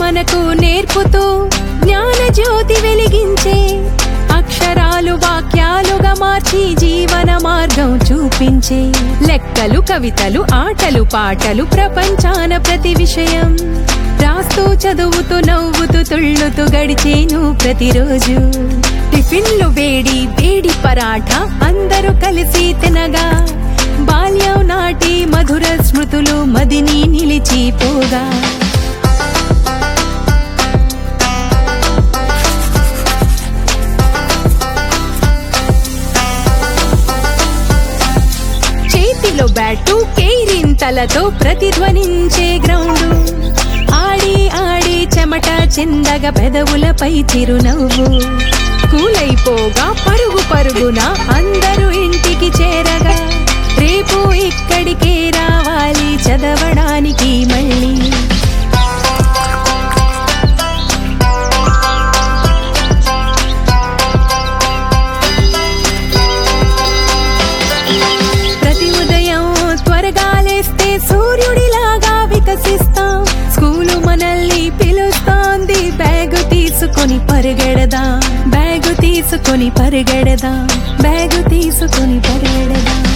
మనకు నేర్పుతూ జ్ఞాన జ్యోతి వెలిగించే అక్షరాలు వాక్యాలుగా మార్చి జీవన మార్గం చూపించే లెక్కలు కవితలు ఆటలు పాటలు ప్రపంచాన ప్రతి విషయం రాస్తూ చదువుతూ నవ్వుతూ తుళ్ళుతూ గడిచేను ప్రతిరోజు టిఫిన్లు వేడి వేడి పరాఠా అందరూ కలిసి తినగా బాల్యం నాటి మధుర స్మృతులు మదిని నిలిచిపోగా చేతిలో బ్యాటు కేరింతలతో ప్రతిధ్వనించే గ్రౌండ్ ఆడి ఆడి చెమట చిందగ పెదవులపై చిరునవ్వు కూలైపోగా పరుగు పరుగున అందరూ ఇంటికి చేరగా రేపు ఇక్కడికే రావాలి చదవడానికి మళ్ళీ ప్రతి ఉదయం త్వరగా లేస్తే సూర్యుడిలాగా వికసిస్తాం స్కూలు మనల్ని పిలుస్తోంది బ్యాగు తీసుకొని పరిగెడదాం బ్యాగు తీసుకొని పరిగెడదాం బ్యాగు తీసుకొని పరిగెడదాం